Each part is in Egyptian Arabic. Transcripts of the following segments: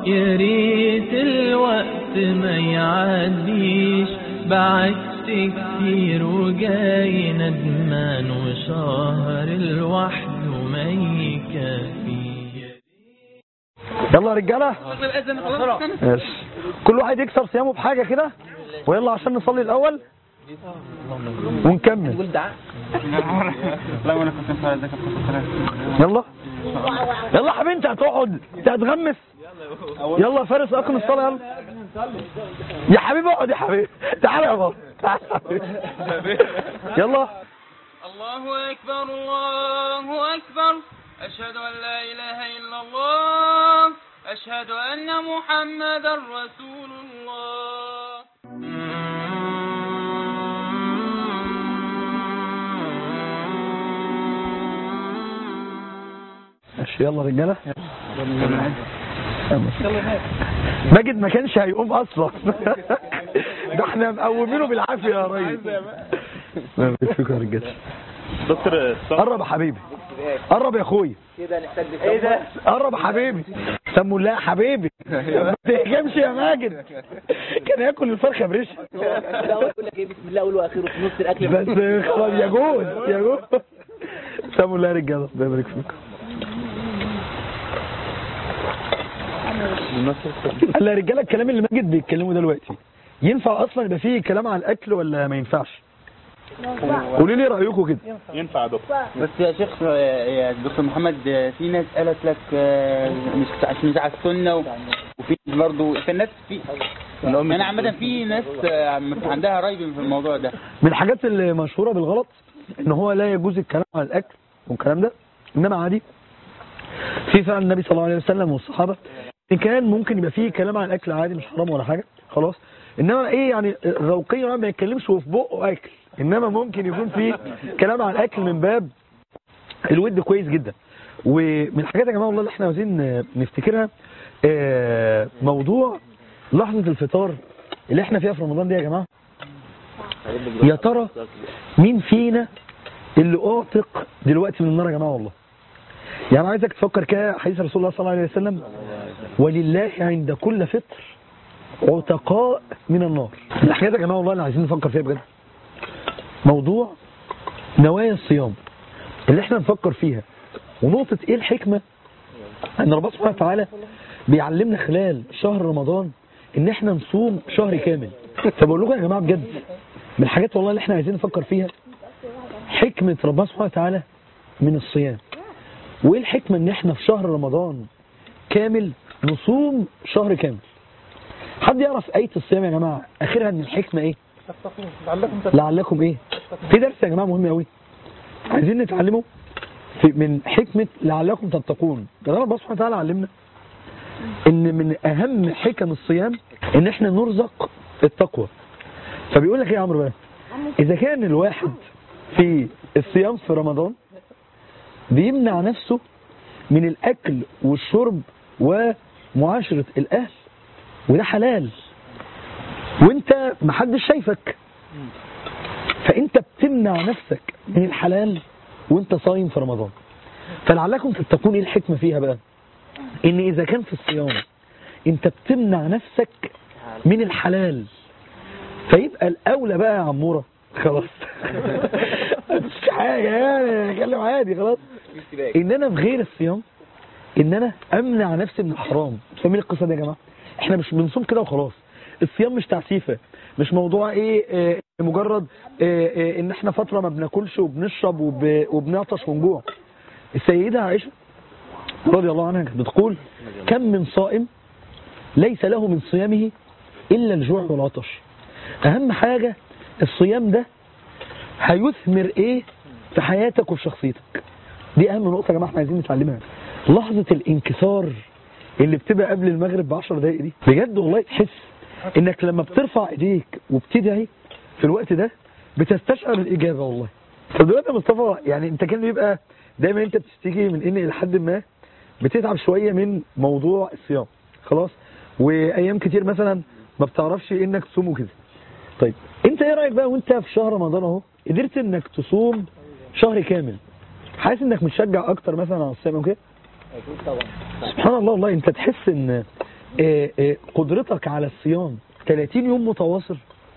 يا ريت الوقت ما يعديش بعدت كتير وجاي ندمان وشهر لوحده ما يكفيش يلا يا رجاله ماشي كل واحد يكسر صيامه بحاجه كده ويلا عشان نصلي الاول ونكمل لا وانا كنت فاعل ذاك الفترة يلا يلا يا حبيبي انت هتقعد انت هتغمس يلا يا فارس اقم الصلاه يلا يا حبيبي اقعد يا حبيبي تعالى يا بابا تعالى يا حبيبي. يلا الله أكبر الله أكبر أشهد أن لا إله إلا الله أشهد أن محمدا رسول الله ماشي يلا رجاله ماجد ما كانش هيقوم اصلا ده احنا مقومينه بالعافيه يا ريس لا بارك فيكم يا رجاله دكتور قرب يا حبيبي قرب يا اخويا ايه ده قرب يا حبيبي سموا الله يا حبيبي ما تهجمش يا ماجد كان ياكل الفرخه بريشه اقول لك ايه بسم الله اول واخره في نص الاكل بس خلاص يا جول يا جول سموا الله يا رجاله الله يبارك فيكم قال يا رجاله الكلام اللي ماجد بيتكلمه دلوقتي ينفع اصلا يبقى فيه كلام عن الاكل ولا ما ينفعش قولوا لي رايكم كده ينفع يا دكتور بس يا شيخ يا دكتور محمد في ناس قالت لك آه، مش مش على السنة و- وفي برضه في الناس في انا عامة في ناس آه، عندها ريب في الموضوع ده من الحاجات اللي مشهورة بالغلط ان هو لا يجوز الكلام عن الاكل والكلام ده انما عادي في فعل النبي صلى الله عليه وسلم والصحابة ان كان ممكن يبقى فيه كلام عن الاكل عادي مش حرام ولا حاجة خلاص انما ايه يعني ذوقيا ما يتكلمش وفي بقه اكل انما ممكن يكون فيه كلام عن الاكل من باب الود كويس جدا ومن الحاجات يا جماعه والله اللي احنا عاوزين نفتكرها آه، موضوع لحظة الفطار اللي احنا فيها في رمضان دي يا جماعه يا ترى مين فينا اللي اعتق دلوقتي من النار يا جماعه والله يعني عايزك تفكر كده حديث رسول الله صلى الله عليه وسلم ولله عند كل فطر عتقاء من النار من الحاجات يا جماعه والله اللي عايزين نفكر فيها بجد موضوع نوايا الصيام اللي احنا نفكر فيها ونقطة ايه الحكمة ان ربنا سبحانه وتعالى بيعلمنا خلال شهر رمضان ان احنا نصوم شهر كامل فبقول لكم يا جماعة بجد من الحاجات والله اللي احنا عايزين نفكر فيها حكمة ربنا سبحانه وتعالى من الصيام وايه الحكمة ان احنا في شهر رمضان كامل نصوم شهر كامل حد يعرف آية الصيام يا جماعة اخرها من الحكمة ايه لعلكم ايه في درس يا جماعة مهم قوي عايزين نتعلمه في من حكمة لعلكم تتقون ده ربنا سبحانه وتعالى علمنا ان من اهم حكم الصيام ان احنا نرزق التقوى فبيقول لك ايه يا عمرو بقى اذا كان الواحد في الصيام في رمضان بيمنع نفسه من الاكل والشرب ومعاشرة الاهل وده حلال وانت محدش شايفك فانت بتمنع نفسك من الحلال وانت صايم في رمضان فلعلكم تتقون ايه الحكمة فيها بقى ان اذا كان في الصيام انت بتمنع نفسك من الحلال فيبقى الاولى بقى يا عمورة خلاص مش حاجة يعني اتكلم عادي خلاص ان انا في غير الصيام ان انا امنع نفسي من الحرام فاهمين القصة دي يا جماعة احنا مش بنصوم كده وخلاص الصيام مش تعسيفة مش موضوع ايه آه، مجرد آه، آه، ان احنا فترة ما بناكلش وبنشرب وب- وبنعطش ونجوع السيدة عائشة رضي الله عنها كانت بتقول كم من صائم ليس له من صيامه إلا الجوع والعطش أهم حاجة الصيام ده هيثمر إيه في حياتك وفي شخصيتك دي أهم نقطة يا جماعة احنا عايزين نتعلمها لحظة الانكسار اللي بتبقى قبل المغرب بعشر دقايق دي بجد والله تحس انك لما بترفع ايديك وبتدعي في الوقت ده بتستشعر الاجابه والله طب دلوقتي يا مصطفى يعني انت كان بيبقى دايما انت بتشتكي من ان لحد ما بتتعب شويه من موضوع الصيام خلاص وايام كتير مثلا ما بتعرفش انك تصوم وكده طيب انت ايه رايك بقى وانت في شهر رمضان اهو قدرت انك تصوم شهر كامل حاسس انك متشجع اكتر مثلا على الصيام وكده سبحان الله والله انت تحس ان آه، آه، قدرتك على الصيام 30 يوم متواصل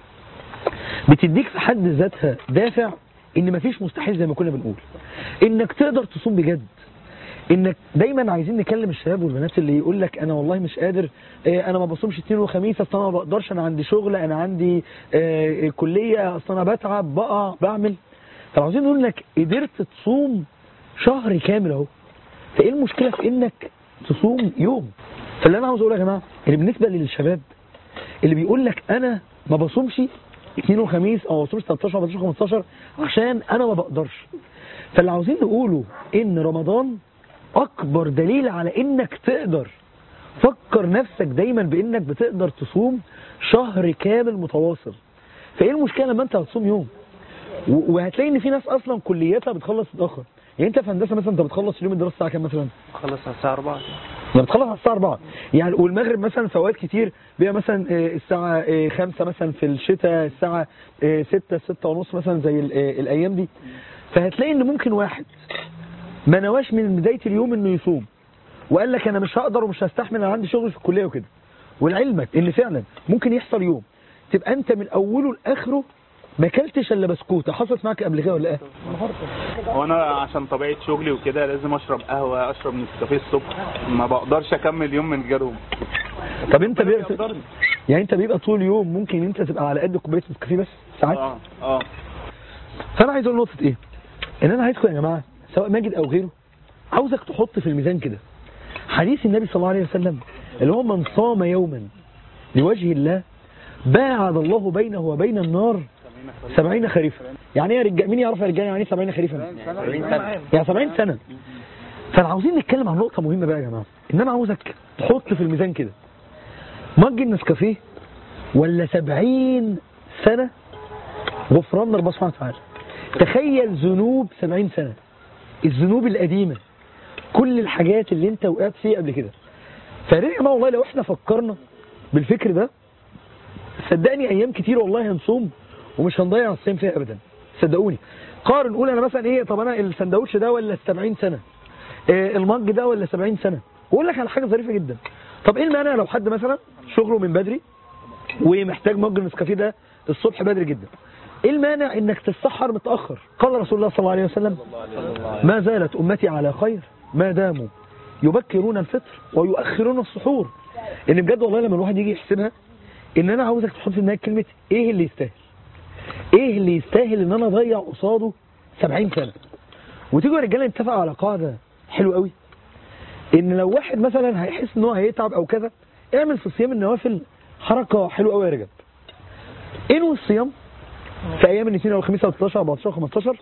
بتديك في حد ذاتها دافع ان مفيش مستحيل زي ما كنا بنقول انك تقدر تصوم بجد انك دايما عايزين نكلم الشباب والبنات اللي يقول لك انا والله مش قادر آه، انا ما بصومش اثنين وخميس اصل انا ما بقدرش انا عندي شغل انا عندي آه، كليه اصل انا بتعب بقع بعمل طب عاوزين نقول لك قدرت تصوم شهر كامل اهو فايه المشكله في انك تصوم يوم فاللي انا عاوز اقوله يا جماعه ان بالنسبه للشباب اللي بيقول لك انا ما بصومش اثنين وخميس او ما بصومش 13 ما بصومش 15 عشان انا ما بقدرش فاللي عاوزين نقوله ان رمضان اكبر دليل على انك تقدر فكر نفسك دايما بانك بتقدر تصوم شهر كامل متواصل فايه المشكله لما انت هتصوم يوم و- وهتلاقي ان في ناس اصلا كلياتها بتخلص متاخر يعني انت في هندسه مثلا انت بتخلص اليوم الدراسي الساعه كام مثلا خلص على الساعة 4 يعني بتخلص على الساعه 4 يعني والمغرب مثلا في اوقات كتير بيبقى مثلا آه، الساعه 5 مثلا في الشتاء الساعه 6 6 ونص مثلا زي ال- آه، الايام دي فهتلاقي ان ممكن واحد ما نواش من بدايه اليوم انه يصوم وقال لك انا مش هقدر ومش هستحمل انا عندي شغل في الكليه وكده ولعلمك ان فعلا ممكن يحصل يوم تبقى انت من اوله لاخره ما اكلتش الا بسكوته حصلت معاك قبل كده ولا ايه؟ هو انا عشان طبيعة شغلي وكده لازم اشرب قهوة اشرب نسكافيه الصبح ما بقدرش اكمل يوم من غيرهم طب انت بيبقى بيقدرني. يعني انت بيبقى طول اليوم ممكن انت تبقى على قد كوبايه نسكافيه بس ساعات اه اه فانا عايز اقول نقطه ايه ان انا عايزكم يا جماعه سواء ماجد او غيره عاوزك تحط في الميزان كده حديث النبي صلى الله عليه وسلم اللي هو من صام يوما لوجه الله باعد الله بينه وبين النار سبعين خريفا يعني ايه يا رجال مين يعرف يا رجال يعني ايه سبعين خريفا يعني سبعين سنة فانا عاوزين نتكلم عن نقطة مهمة بقى يا جماعة ان انا عاوزك تحط في الميزان كده مج النسكافيه ولا سبعين سنة غفران ربنا سبحانه وتعالى تخيل ذنوب سبعين سنة الذنوب القديمة كل الحاجات اللي انت وقعت فيها قبل كده فيا جماعة والله لو احنا فكرنا بالفكر ده صدقني ايام كتير والله هنصوم ومش هنضيع الصيام فيها ابدا صدقوني قارن قول انا مثلا ايه طب انا السندوتش ده ولا ال 70 سنه إيه المج ده ولا 70 سنه واقول لك على حاجه ظريفه جدا طب ايه المانع لو حد مثلا شغله من بدري ومحتاج مج النسكافيه ده الصبح بدري جدا ايه المانع انك تتسحر متاخر قال رسول الله صلى الله عليه وسلم ما زالت امتي على خير ما داموا يبكرون الفطر ويؤخرون السحور ان بجد والله لما الواحد يجي يحسبها ان انا عاوزك تحط في دماغك كلمه ايه اللي يستاهل ايه اللي يستاهل ان انا اضيع قصاده 70 سنه وتيجوا يا رجاله نتفق على قاعده حلوه قوي ان لو واحد مثلا هيحس ان هو هيتعب او كذا اعمل في صيام النوافل حركه حلوه قوي يا رجال انوي الصيام في ايام الاثنين او الخميس او 13 14 15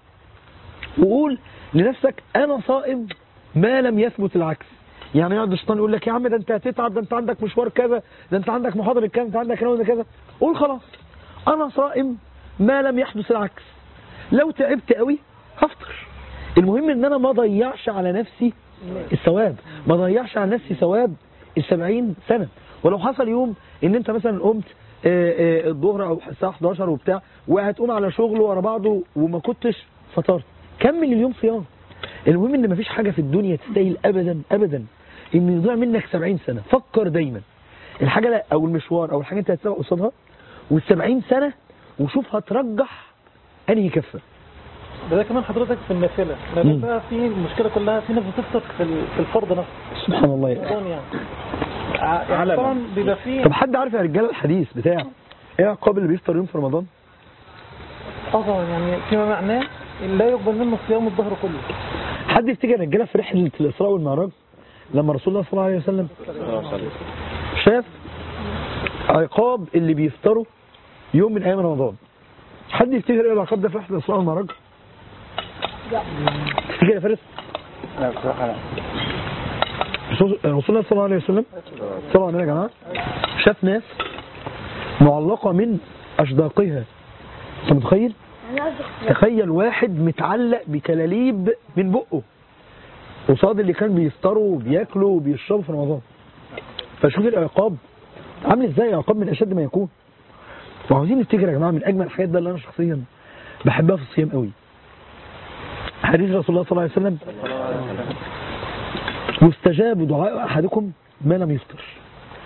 وقول لنفسك انا صائم ما لم يثبت العكس يعني يقعد الشيطان يقول لك يا عم ده انت هتتعب ده انت عندك مشوار كذا ده انت عندك محاضره كذا انت عندك كذا كذا قول خلاص انا صائم ما لم يحدث العكس لو تعبت قوي هفطر المهم ان انا ما اضيعش على نفسي الثواب ما اضيعش على نفسي ثواب السبعين سنة ولو حصل يوم ان انت مثلا قمت آه، آه، الظهر او الساعة 11 وبتاع وهتقوم على شغل ورا بعضه وما كنتش فطرت كمل اليوم صيام المهم ان مفيش حاجة في الدنيا تستاهل ابدا ابدا ان يضيع منك 70 سنة فكر دايما الحاجة لا او المشوار او الحاجة انت هتسبق قصادها وال70 سنة وشوف هترجح انهي كفة ده, ده كمان حضرتك في النافله مم. لان بقى في المشكله كلها في ناس بتفطر في ال- في الفرض نفسه سبحان الله يعني. رمضان يعني ع- يعني طبعا بيبقى فيه طب حد عارف يا رجاله الحديث بتاع ايه عقاب اللي بيفطر يوم في رمضان اه طبعا يعني فيما معناه لا يقبل منه صيام الظهر كله حد يفتكر يا رجاله في رحله الاسراء والمعراج لما رسول الله صلى الله عليه وسلم شاف عقاب اللي بيفطروا يوم من ايام رمضان حد يفتكر ايه العقاب ده في رحله الاسراء والمعراج تفتكر يا فارس لا بصراحة لا رسول رسول الله صلى الله عليه وسلم صلى الله عليه يا جماعه شاف ناس معلقه من اشداقها انت متخيل تخيل واحد متعلق بكلاليب من بقه قصاد اللي كان بيفطروا وبياكلوا وبيشربوا في رمضان فشوف العقاب عامل ازاي عقاب من اشد ما يكون وعاوزين نفتكر يا جماعه من اجمل الحاجات ده اللي انا شخصيا بحبها في الصيام قوي حديث رسول الله صلى الله عليه وسلم يستجاب دعاء احدكم ما لم يفطر ان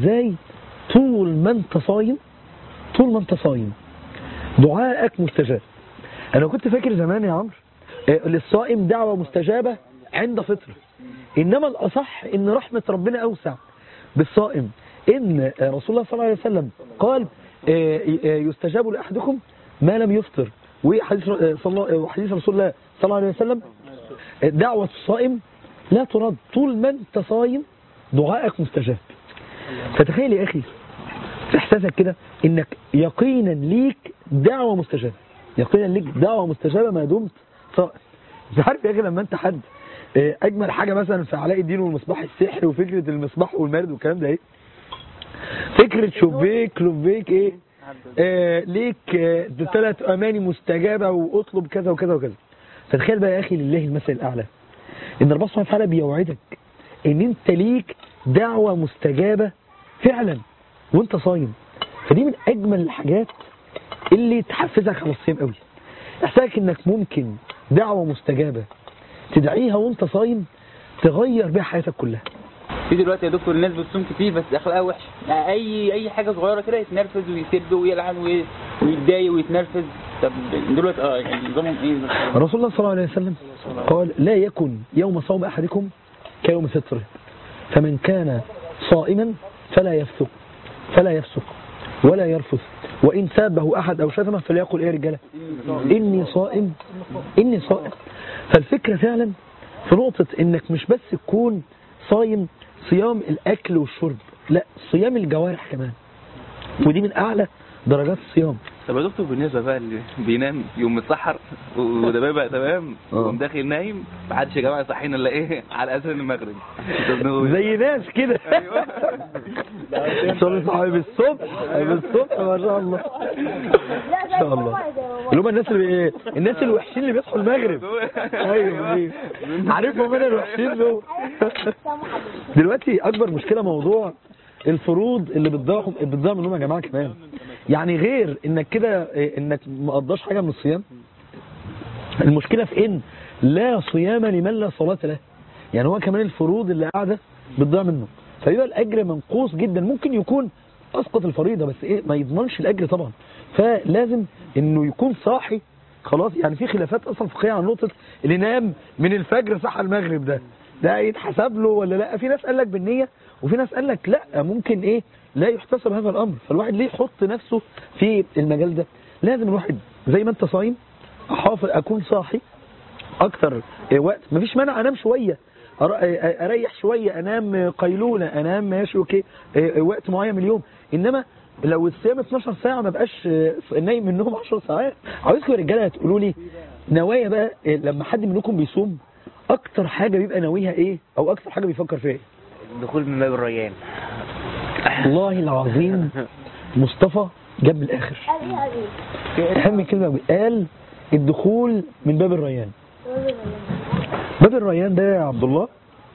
ازاي طول ما انت صايم طول ما انت صايم دعائك مستجاب انا كنت فاكر زمان يا عمرو آه، للصائم دعوة مستجابة عند فطره انما الاصح ان رحمة ربنا اوسع بالصائم ان آه، رسول الله صلى الله عليه وسلم قال آه، آه، يستجاب لاحدكم ما لم يفطر وحديث آه، صلى الله- وحديث رسول الله صلى الله عليه وسلم آه، دعوة الصائم لا ترد طول ما انت صايم دعائك مستجاب فتخيل يا اخي في احساسك كده انك يقينا ليك دعوة مستجابة يقينا ليك دعوة مستجابة ما دمت صائم انت عارف يا اخي لما انت حد آه، اجمل حاجة مثلا في علاء الدين والمصباح السحري وفكرة المصباح والمرد والكلام ده ايه فكرة شبيك لبيك ايه آه ليك آه ثلاث اماني مستجابة واطلب كذا وكذا وكذا فتخيل بقى يا اخي لله المثل الاعلى ان ربنا سبحانه وتعالى بيوعدك ان انت ليك دعوة مستجابة فعلا وانت صايم فدي من اجمل الحاجات اللي تحفزك على الصيام قوي احساسك انك ممكن دعوة مستجابة تدعيها وانت صايم تغير بيها حياتك كلها في دلوقتي يا دكتور الناس بتصوم كتير بس اخلاقها وحشه يعني اي اي حاجه صغيره كده يتنرفز ويسب ويلعن وي- ويتضايق ويتنرفز طب دلوقتي اه يعني نظامهم ايه رسول الله صلى الله عليه وسلم قال لا يكن يوم صوم أحدكم كيوم فطره فمن كان صائما فلا يفسق فلا يفسق ولا يرفث وإن سابه أحد أو شتمه فليقل إيه يا رجالة إني صائم إني صائم فالفكرة فعلا في نقطة إنك مش بس تكون صايم صيام الأكل والشرب لا صيام الجوارح كمان ودي من أعلى درجات الصيام طب يا دكتور بالنسبه بقى اللي بينام يوم متسحر وده بقى تمام يقوم داخل نايم محدش يا جماعه يصحينا الا ايه على اذان المغرب طب نقول إيه؟ زي ناس كده صلي صحابي بالصبح بالصبح ما شاء الله ما شاء الله اللي هم الناس اللي ايه الناس الوحشين اللي بيصحوا المغرب ايوه ايوه عارفهم انا الوحشين دول دلوقتي اكبر مشكله موضوع الفروض اللي بتضيع بتضيع منهم يا جماعه كمان يعني غير انك كده إيه، انك ما قضاش حاجه من الصيام المشكله في ان لا صيام لمن لا صلاه له يعني هو كمان الفروض اللي قاعده بتضيع منه فيبقى الاجر منقوص جدا ممكن يكون اسقط الفريضه بس ايه ما يضمنش الاجر طبعا فلازم انه يكون صاحي خلاص يعني في خلافات اصلا فقهيه عن نقطه اللي نام من الفجر صحى المغرب ده ده يتحسب له ولا لا في ناس قال لك بالنيه وفي ناس قال لك لا ممكن ايه لا يحتسب هذا الامر فالواحد ليه يحط نفسه في المجال ده لازم الواحد زي ما انت صايم احافظ اكون صاحي اكتر إيه وقت مفيش مانع انام شويه أر- إيه اريح شويه انام قيلوله انام ماشي اوكي إيه إيه وقت معين من اليوم انما لو الصيام 12 ساعه ما بقاش إيه، نايم منهم 10 ساعات عاوزكم يا رجاله تقولوا لي نوايا بقى إيه، لما حد منكم بيصوم اكتر حاجه بيبقى ناويها ايه او اكتر حاجه بيفكر فيها ايه دخول من باب الريان والله العظيم مصطفى جاب من الاخر اهم كلمه قال الدخول من باب الريان باب الريان ده يا عبد الله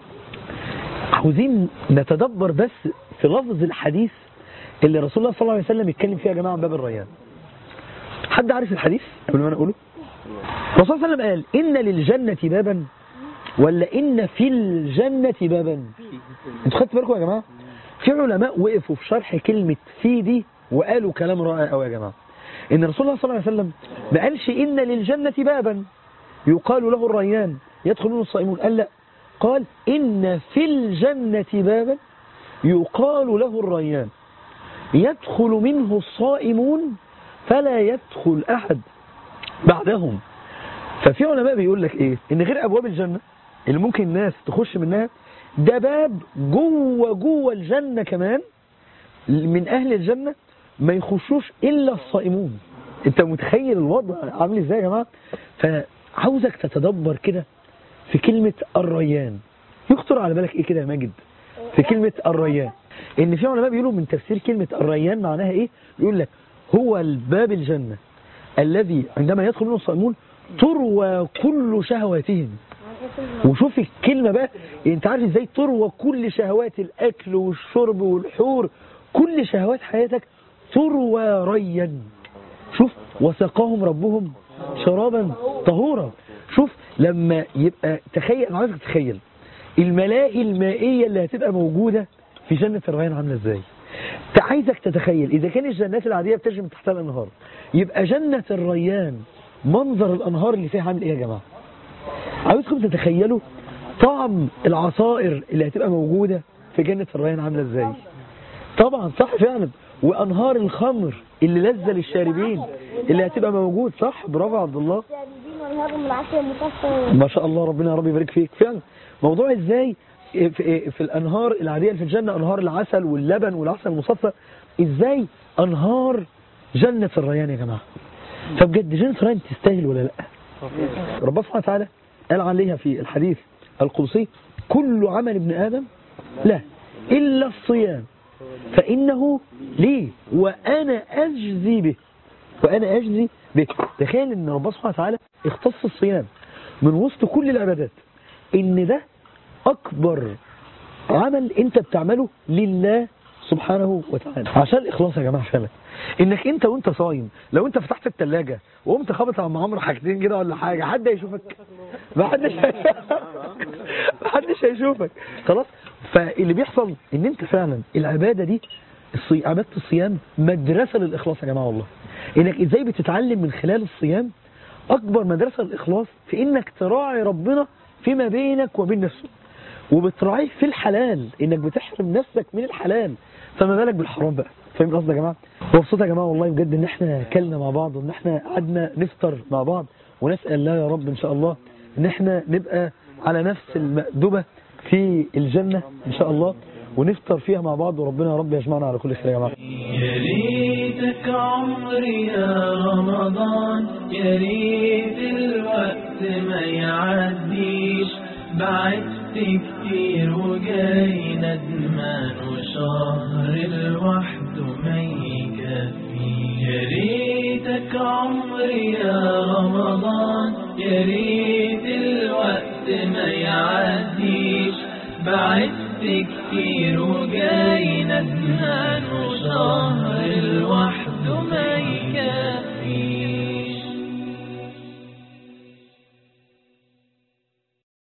عاوزين نتدبر بس في لفظ الحديث اللي رسول الله صلى الله عليه وسلم يتكلم فيه يا جماعه عن باب الريان حد عارف الحديث قبل ما انا اقوله الرسول صلى الله عليه وسلم قال ان للجنه بابا ولا ان في الجنه بابا انتوا خدتوا بالكم يا جماعه في علماء وقفوا في شرح كلمة في دي وقالوا كلام رائع قوي يا جماعة ان رسول الله صلى الله عليه وسلم ما قالش ان للجنة بابا يقال له الريان يدخل منه الصائمون قال لا قال ان في الجنة بابا يقال له الريان يدخل منه الصائمون فلا يدخل احد بعدهم ففي علماء بيقول لك ايه ان غير ابواب الجنة اللي ممكن الناس تخش منها ده باب جوه جوه الجنة كمان من اهل الجنة ما يخشوش الا الصائمون انت متخيل الوضع عامل ازاي يا جماعة فعاوزك تتدبر كده في كلمة الريان يخطر على بالك ايه كده يا ماجد في كلمة الريان ان في علماء بيقولوا من تفسير كلمة الريان معناها ايه يقول لك هو الباب الجنة الذي عندما يدخل منه الصائمون تروى كل شهواتهم وشوف الكلمة بقى انت عارف ازاي تروى كل شهوات الاكل والشرب والحور كل شهوات حياتك تروى ريا شوف وسقاهم ربهم شرابا طهورا شوف لما يبقى تخيل انا عايزك تتخيل الملاهي المائية اللي هتبقى موجودة في جنة الريان عاملة ازاي عايزك تتخيل إذا كان الجنات العادية بتجري من تحتها الأنهار يبقى جنة الريان منظر الأنهار اللي فيها عامل إيه يا جماعة عاوزكم تتخيلوا طعم العصائر اللي هتبقى موجودة في جنة الريان عاملة إزاي طبعا صح فعلا وأنهار الخمر اللي لذة للشاربين اللي هتبقى موجود صح برافو يا عبد الله والهرم العشر المكسر ما شاء الله ربنا يا رب يبارك فيك فعلا موضوع ازاي في, في الانهار العاديه اللي في الجنه انهار العسل واللبن والعسل المصفى ازاي انهار جنه الريان يا جماعه فبجد جنه الريان تستاهل ولا لا ربنا سبحانه وتعالى قال عليها في الحديث القدسي كل عمل ابن ادم لا الا الصيام فانه لي وانا اجزي به وانا اجزي به تخيل ان ربنا سبحانه وتعالى اختص الصيام من وسط كل العبادات ان ده اكبر عمل انت بتعمله لله سبحانه وتعالى عشان الاخلاص يا جماعه فعلا انك انت وانت صايم لو انت فتحت الثلاجه وقمت خابط على عمرو حاجتين كده ولا حاجه حد هيشوفك ما حدش ما حدش هيشوفك خلاص فاللي بيحصل ان انت فعلا العباده دي الصي... عباده الصيام مدرسه للاخلاص يا جماعه والله انك ازاي بتتعلم من خلال الصيام اكبر مدرسه الاخلاص في انك تراعي ربنا فيما بينك وبين نفسك وبتراعيه في الحلال انك بتحرم نفسك من الحلال فما بالك بالحرام بقى فاهم قصدي يا جماعه مبسوط يا جماعه والله بجد ان احنا كلنا مع بعض وان احنا قعدنا نفطر مع بعض ونسال الله يا رب ان شاء الله ان احنا نبقى على نفس المأدبة في الجنة ان شاء الله ونفطر فيها مع بعض وربنا يا رب يجمعنا على كل خير يا جماعه يا ريتك عمري يا رمضان يا ريت الوقت ما يعديش بعدت كتير وجاي ندمان وشهر لوحده ما يكفي يا ريتك عمري يا رمضان يا ريت الوقت ما يعديش بعدت كتير وجاي ندمان وشهر لوحده ما يكفي